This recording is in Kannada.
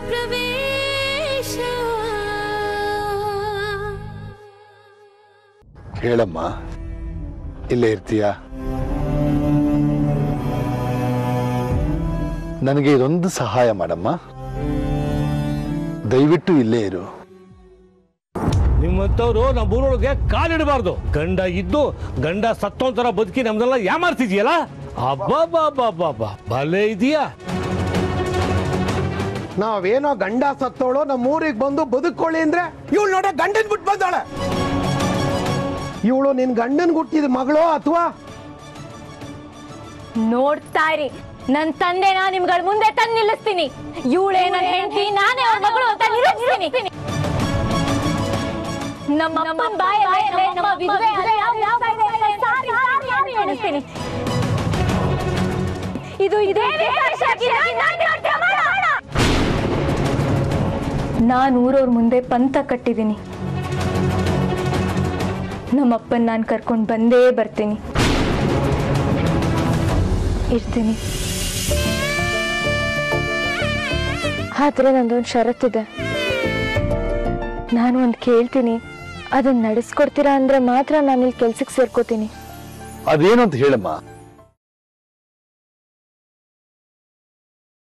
ಪ್ರವೇಶ ಹೇಳಮ್ಮ ಇಲ್ಲೇ ಇರ್ತೀಯ ನನಗೆ ಇದೊಂದು ಸಹಾಯ ಮಾಡಮ್ಮ ದಯವಿಟ್ಟು ಇಲ್ಲೇ ಇರು ನಿಮ್ಮಂಥವ್ರು ನಮ್ಮ ಊರೊಳಗೆ ಕಾಲಿಡಬಾರ್ದು ಗಂಡ ಇದ್ದು ಗಂಡ ಸತ್ತೋಂತರ ಬದುಕಿ ನಮ್ದೆಲ್ಲ ಯಾಮಾರ್ತಿದ್ಯಲ್ಲ ಅಬ್ಬಾ ಭಲೆ ಇದೆಯಾ ನಾವೇನೋ ಗಂಡ ಸತ್ತೋಳು ನಮ್ಮ ಊರಿಗೆ ಬಂದು ಬದುಕೊಳ್ಳಿ ಅಂದ್ರೆ ಇವಳು ನೋಡ ಗಂಡನ್ ಬಿಟ್ಟು ಬಂದಾಳೆ ಇವಳು ನಿನ್ ಗಂಡನ್ ಹುಟ್ಟಿದ ಮಗಳು ಅಥವಾ ನೋಡ್ತಾ ಇರಿ ನನ್ ತಂದೆನ ನಿಮ್ಗಳ ಮುಂದೆ ತಂದು ನಿಲ್ಲಿಸ್ತೀನಿ ಇವಳೇ ನನ್ನ ಹೆಂಡತಿ ನಾನೇ ಅವ್ರ ಮಗಳು ಅಂತ ನಿಲ್ಲಿಸ್ತೀನಿ ನಮ್ಮ ಅಪ್ಪನ್ ಬಾಯಲ್ಲೇ ನಮ್ಮ ವಿಧವೆ ಅಲೆ ಯಾವ ಯಾವ ಇದೆ ಅಂತ ಸಾರಿ ಸಾರಿ ಸಾರಿ ಎಣಿಸ್ತೀನಿ. ಇದು ಇದೇ ನಾನು ಊರವ್ರ ಮುಂದೆ ಪಂತ ಕಟ್ಟಿದ್ದೀನಿ ನಮ್ಮಪ್ಪನ್ ನಾನು ಕರ್ಕೊಂಡು ಬಂದೇ ಬರ್ತೀನಿ ಇರ್ತೀನಿ ಆದ್ರೆ ನಂದೊಂದು ಷರತ್ತಿದೆ ನಾನು ಒಂದು ಕೇಳ್ತೀನಿ ಅದನ್ನ ನಡೆಸ್ಕೊಡ್ತೀರಾ ಅಂದ್ರೆ ಮಾತ್ರ ನಾನು ಇಲ್ಲಿ ಕೆಲ್ಸಕ್ಕೆ ಸೇರ್ಕೋತೀನಿ ಅದೇನು ಅಂತ ಹೇಳಮ್ಮ